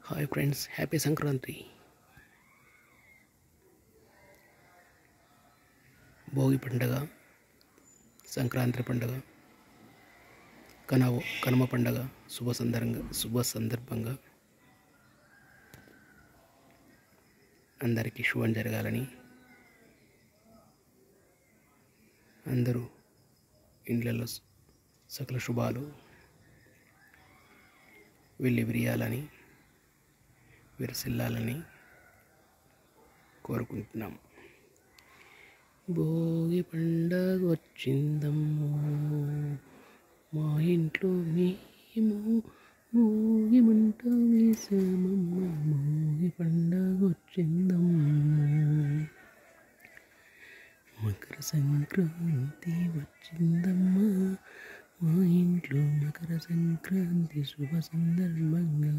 hi friends happy Sankranti Bhogi పండగ సంక్రాంతి పండగ కనవ కనుమ పండగ శుభ సందర్భంగా శుభ సందర్భంగా అందరికీ శుభం జరగాలని అందరూ ఇండ్లలో సకల శుభాలు వెళ్ళి విరియాలని విరసిల్లాలని కోరుకుంటున్నాం భోగి పండగ వచ్చిందమ్మో మా ఇంట్లో మేము భోగి మంట వేసామమ్మ భోగి పండగ వచ్చిందమ్మో మకర సంక్రాంతి వచ్చిందమ్మా మా ఇంట్లో మకర సంక్రాంతి శుభ సందర్భంగా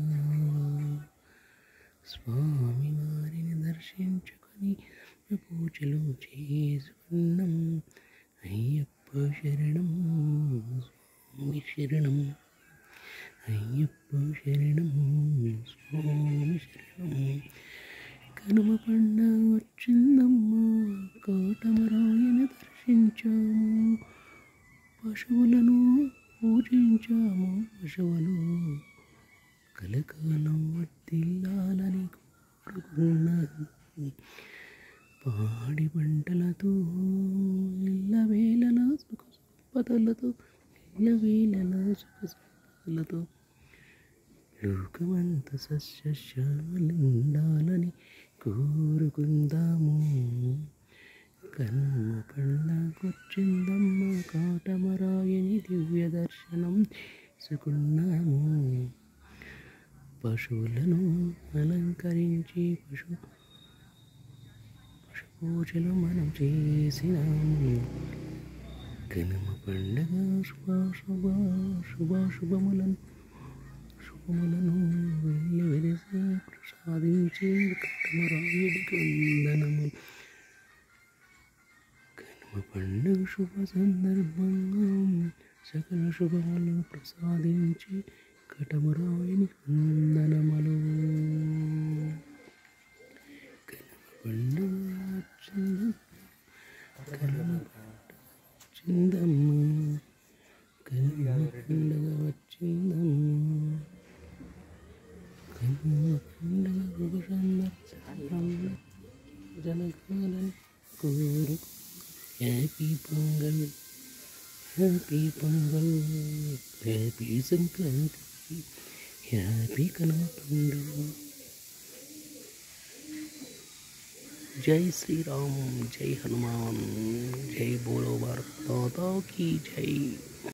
స్వామి వారిని దర్శించుకొని పూజలు చేసుకున్నాం అయ్యప్ప శరణం స్వామి శరణం అయ్యప్ప శరణం స్వామి శరణం కనుమ పండగ వచ్చిందమ్మా కాటమరాయని దర్శించాము పశువులను పూజించాము పశువులు కలకాలం వర్తిల్లాలని కోరుకున్నాను పాడి పంటలతో ఇళ్ళవేళల సుఖ సంపదలతో ఇళ్ళవేళల సుఖ సంపదలతో లోకమంత సస్యశ్యామలుండాలని కోరుకుందాము కన్మ పండగొచ్చిందమ్మ కాటమరాయని దివ్య దర్శనం చేసుకున్నాము పశువులను అలంకరించి పశు పశు పూజలు మనం చేసినాము కనుమ పండగ శుభ శుభ శుభ శుభములను శుభములను వెళ్ళి వెలిసి ప్రసాదించి కట్టమరాయుడికి వందనము కనుమ పండుగ శుభ సందర్భంగా సకల శుభములు ప్రసాదించి కటమరాయుని వందనములు కనుమ పండుగ వచ్చిందమ్మ కనుమ పండుగ వచ్చిందమ్మ కనుమ పండుగ వచ్చిందమ్మ కనుమ పండుగ శుభ సందర్భంగా జనకాలని కోరు happy Pongal happy Pongal happy Sankranti happy Kanuma పండుగ జై శ్రీరామ్ జై హనుమాన్ జై బోలో భారత్ మాతా కీ జై